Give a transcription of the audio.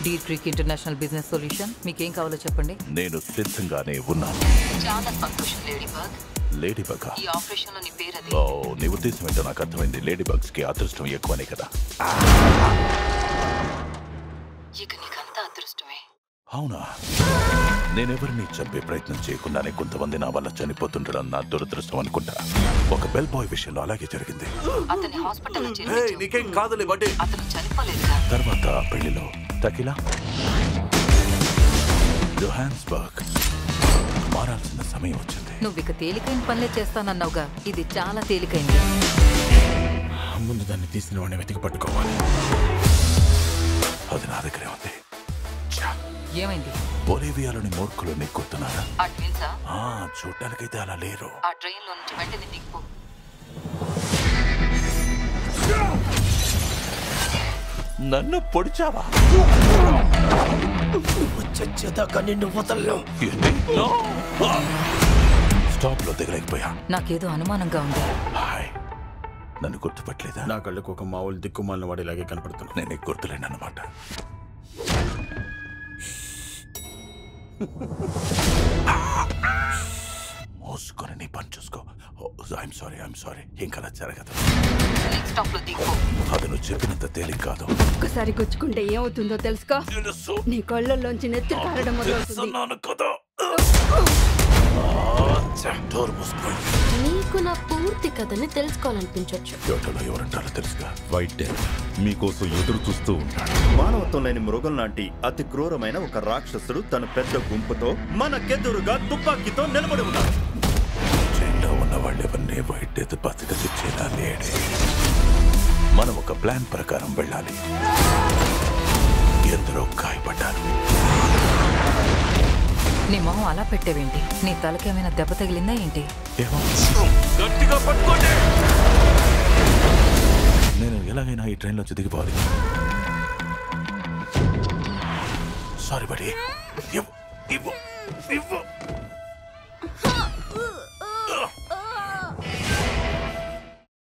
Deere creek international business solution మీకేం కావాలో చెప్పండి నేను సిద్ధంగానే ఉన్నాను చాలా సంతోషం లేడీ బగ్ లేడీ బగ్ ఈ ఆపరేషన్ లో నీ పేరు అది ఓ నీ ఉద్దేశం ఏంటో నాకు అర్థమైంది లేడీ బగ్స్ కి అదృష్టం ఎక్కువనే కదా ఇక నీకంతా అదృష్టమే అవునా నేనెవరిని చంపే ప్రయత్నం చేయకుండానే కొంతమంది నా వల్ల చనిపోతుండడం నా దురదృష్టం అనుకుంటా ఒక బెల్ బాయ్ విషయంలో అలాగే జరిగింది అతన్ని హాస్పిటల్ నీకేం కాదులే బట్టి అతను చనిపోలేదుగా తర్వాత పెళ్లిలో తకిలా జోహాన్స్బర్గ్ మారాల్సిన సమయం వచ్చింది నువ్వు ఇక తేలికైన పనులే చేస్తానన్నావుగా ఇది చాలా తేలికైంది ముందు దాన్ని తీసిన వాడిని వెతికి పట్టుకోవాలి అది నా దగ్గరే ఉంది ఛా, ఏమైంది బొలీవియాలోని మూర్ఖులు నీకు గుర్తున్నారా ఆ ట్విన్సా ఆ, చూడ్డానికైతే అలా లేరు ఆ ట్రైన్ లో నుంచి వెంటనే దిగిపో నన్ను పొడిచావా చచ్చేదాకా నిన్ను వదలను స్టాప్ లో దిగలేకపోయా నాకేదో అనుమానంగా ఉంది హాయ్ నన్ను గుర్తుపట్టలేదా నా కళ్ళకు ఒక మామూలు దిక్కుమాలిన వాడిలాగే కనపడుతున్నా నేను నీకు గుర్తులేనన్నమాట మోసుకొని నీ పని చూసుకో ఐఎమ్ సారీ ఐఎమ్ సారీ ఇంకా అలా జరగదు నెక్స్ట్ స్టాప్ లో దిగిపో అది నువ్వు చెప్పినంత తేలిక కాదు ఒక్కసారి గుచ్చుకుంటే ఏమవుతుందో తెలుసుకో తెలుసు నీ కళ్ళల్లోంచి నెత్తి కారడం మొదలవుతుంది తెలుసున్నాను కదా డోర్ మూసుకుపోయింది నీకు నా పూర్తి కథని తెలుసుకోవాలనిపించవచ్చు యోటలో ఎవరంటారో తెలుసుగా వైట్ డెత్ మీకోసం ఎదురు చూస్తూ ఉంటాడు మానవత్వం లేని మృగం లాంటి అతి క్రూరమైన ఒక రాక్షసుడు తన పెద్ద గుంపుతో మనకెదురుగా తుపాకీతో నిలబడి ఉన్నాడు జైల్లో ఉన్న వాళ్ళు ఎవరిని వైట్ డెత్ బతకనిచ్చేలా లేడే మనం ఒక ప్లాన్ ప్రకారం వెళ్ళాలి ఎందరో గాయపడ్డారు నీ మొహం అలా పెట్టేవేంటి నీ తలకేమైనా దెబ్బ తగిలిందా ఏంటి ఏమో గట్టిగా పట్టుకోండి నేను ఎలాగైనా ఈ ట్రైన్లో దిగిపోవాలి సారీ బడి ఇవ్వు ఇవ్వు ఇవ్వు